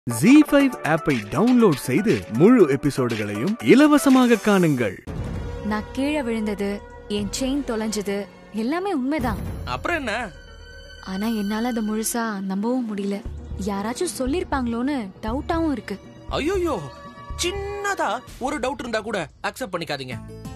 G five ஆப்பை download செய்து முழு எபிசோடுகளையும் இலவசமாக காணுங்கள் நான் கீழே விழுந்தது என் செயின் தொலைஞ்சது எல்லாமே உண்மைதான் அப்புறம் என்ன ஆனா என்னால அதை முழுசா நம்பவும் முடியல யாராச்சும் சொல்லிருப்பாங்களோன்னு டவுட்டாவும் இருக்கு ஐயோயோ சின்னதா ஒரு டவுட் இருந்தா கூட அக்செப்ட் பண்ணிக்காதீங்க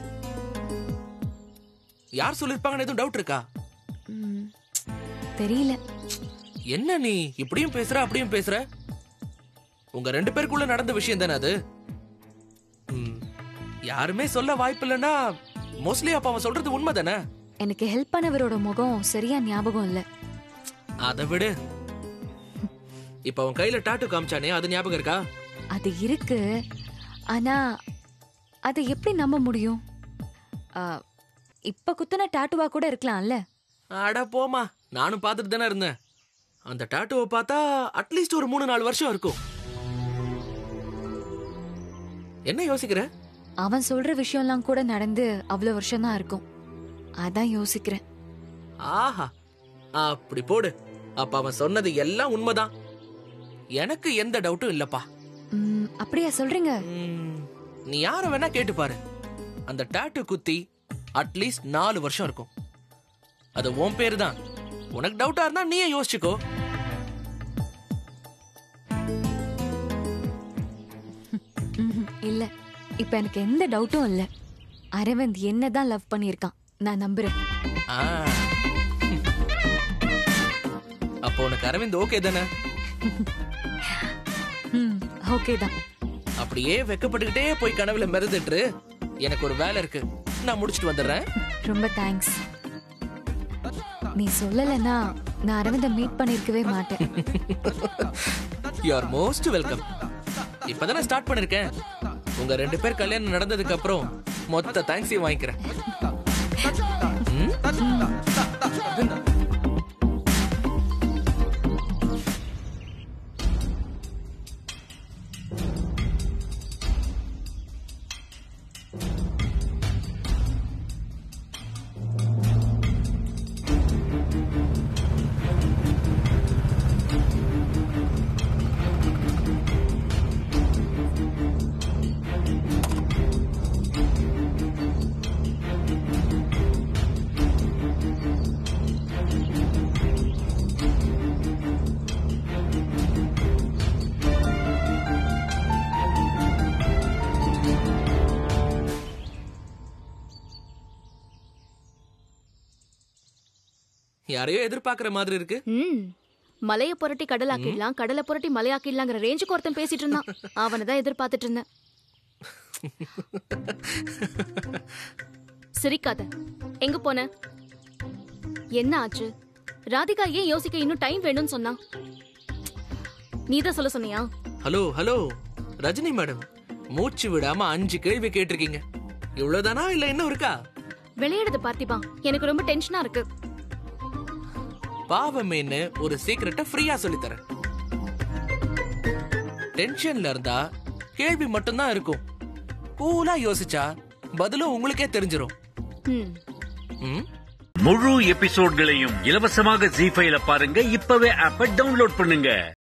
யார் சொல்லிருப்பாங்கன்னு எதுவும் டவுட் இருக்கா ம், தெரியல என்ன நீ இப்படியும் பேசுற அப்படியும் பேசுற உங்க ரெண்டு பேருக்குள்ள நடந்த விஷயம் தானே அது ம், யாருமே சொல்ல வாய்ப்பு இல்லைன்னா மோஸ்ட்லி அப்ப அவன் சொல்றது உண்மை தானே எனக்கு ஹெல்ப் பண்ணவரோட முகம் சரியா ஞாபகம் இல்ல அதை விடு இப்ப அவன் கையில டாட்டு காமிச்சானே அது ஞாபகம் இருக்கா அது இருக்கு ஆனா அதை எப்படி நம்ப முடியும் ஆ, இப்ப குத்துன டாட்டுவா கூட இருக்கலாம்ல அட போமா நானும் பார்த்துட்டு தானே இருந்தேன் அந்த டாட்டுவை பார்த்தா அட்லீஸ்ட் ஒரு மூணு நாலு வருஷம் இருக்கும் என்ன யோசிக்கிற அவன் சொல்ற விஷயம்லாம் கூட நடந்து அவ்வளவு வருஷம் தான் இருக்கும் அதான் யோசிக்கிறேன் ஆஹா அப்படி போடு அப்ப அவன் சொன்னது எல்லாம் உண்மைதான் எனக்கு எந்த டவுட்டும் இல்லப்பா ம், அப்படியா சொல்றீங்க ம், நீ யார வேணா கேட்டு பாரு அந்த டாட்டு குத்தி அட்லீஸ்ட் நாலு வருஷம் இருக்கும் அது உன் பேரு தான் உனக்கு டவுட்டா இருந்தா நீயே யோசிச்சுக்கோ ம்ஹும், இல்ல இப்ப எனக்கு எந்த டவுட்டும் இல்ல அரவிந்த் என்னதான் லவ் பண்ணியிருக்கான் நான் நம்புறேன் ஆ. அப்போ உனக்கு அரவிந்த் ஓகே தானே ம் ஓகே தான் அப்படியே வெக்கப்பட்டுக்கிட்டே போய் கனவுல மிதந்துட்டு எனக்கு ஒரு வேலை இருக்கு நான் முடிச்சிட்டு வந்துடுறேன் ரொம்ப தேங்க்ஸ் நீ சொல்லலைன்னா நான் அரவிந்த மீட் பண்ணிருக்கவே மாட்டேன் யூ ஆர் மோஸ்ட் வெல்கம் இப்பதானே ஸ்டார்ட் பண்ணிருக்கேன் உங்க ரெண்டு பேர் கல்யாணம் நடந்ததுக்கு அப்புறம் மொத்த தேங்க்ஸையும் வாங்கிக்கிறேன் ம்? யாரையோ எதிர்பார்க்கிற மாதிரி இருக்கு ம் மலைய புரட்டி கடலாக்கிடலாம் கடலை புரட்டி மலையாக்கிடலாங்கிற ரேஞ்சுக்கு ஒருத்தன் பேசிட்டு இருந்தான் அவனை தான் எதிர்பார்த்துட்டு இருந்தேன் சிரிக்காத எங்க போன என்ன ஆச்சு ராதிகா ஏன் யோசிக்க இன்னும் டைம் வேணும்னு சொன்னா நீதான் சொல்ல சொன்னியா ஹலோ ஹலோ ரஜினி மேடம் மூச்சு விடாம அஞ்சு கேள்வி கேட்டிருக்கீங்க இவ்வளவுதானா இல்ல இன்னும் இருக்கா விளையாடுது பார்த்திபா எனக்கு ரொம்ப டென்ஷனா இருக்கு பாவமேன்னு ஒரு சீக்கிரட்டை ஃப்ரீயா சொல்லி தரேன் டென்ஷன்ல இருந்தா கேள்வி மட்டும்தான் இருக்கும் கூலா யோசிச்சா பதிலும் உங்களுக்கே தெரிஞ்சிரும் ம் ம்? முழு எபிசோட்களையும் இலவசமாக ஜி ஃபைல பாருங்க இப்பவே ஆப்ப டவுன்லோட் பண்ணுங்க